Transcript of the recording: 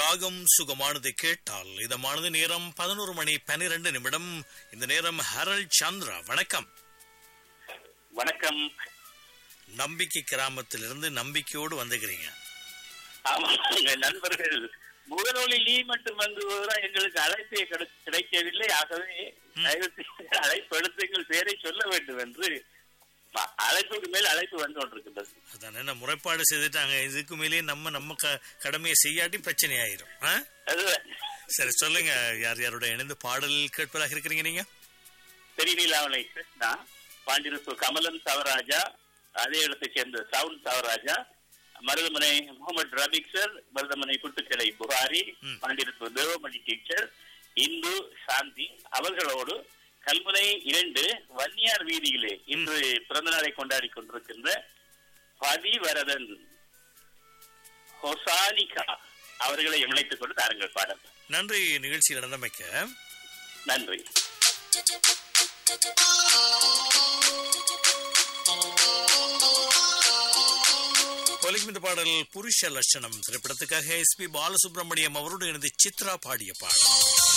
ராகம் சுகமானது கேட்டால் இதமானது நேரம் பதினோரு மணி பன்னிரண்டு நிமிடம் இந்த நேரம் ஹரல் சந்திரா வணக்கம் வணக்கம் நம்பிக்கை கிராமத்திலிருந்து நம்பிக்கையோடு வந்துக்கிறீங்க ஆமா எங்கள் நண்பர்கள் முகநூலில் லீ மட்டும் வந்ததுதான் எங்களுக்கு அழைப்பே கிடை- கிடைக்கவில்லை ஆகவே தயவு செய்து அழைப்பு எடுத்து எங்கள் பேரை சொல்ல வேண்டும் என்று ம- அழைப்புக்கு மேல் அழைப்பு வந்து கொண்டிருக்கின்றது அதான் என்ன முறைப்பாடு செய்துட்டாங்க இதுக்கு மேலேயே நம்ம நம்ம க- கடமையை செய்யாட்டி பிரச்சனை ஆயிரும் ஆ? அதுதான் சரி சொல்லுங்க யார் யாரோட இணைந்து பாடல் கேட்பதாக இருக்கிறீங்க நீங்க தெரியலாமலை கிருஷ்ணா பாண்டிருப்பு கமலன் சவராஜா அதே இடத்தைச் சேர்ந்த சவுண்ட் சவராஜா மருதமனை முகமது ரபிக் சார் மருதமனை புட்டுக்கடை புகாரி ம். பாண்டிருப்பு தேவமணி டீச்சர் இந்து சாந்தி அவர்களோடு கல்முனை இரண்டு வன்னியார் வீதியிலே இன்று பிறந்த நாளை கொண்டாடி கொண்டிருக்கின்ற பதிவரதன் ஹொசானிகா அவர்களை இணைத்துக் கொண்டு தாருங்கள் பாடல் நன்றி நிகழ்ச்சியில் நடந்தமைக்க நன்றி ஒலிக்கும் இந்த பாடல் புருஷ லட்சணம் திரைப்படத்துக்காக எஸ் பி பாலசுப்ரமணியம் அவரோடு இணைந்து சித்ரா பாடிய பாடல்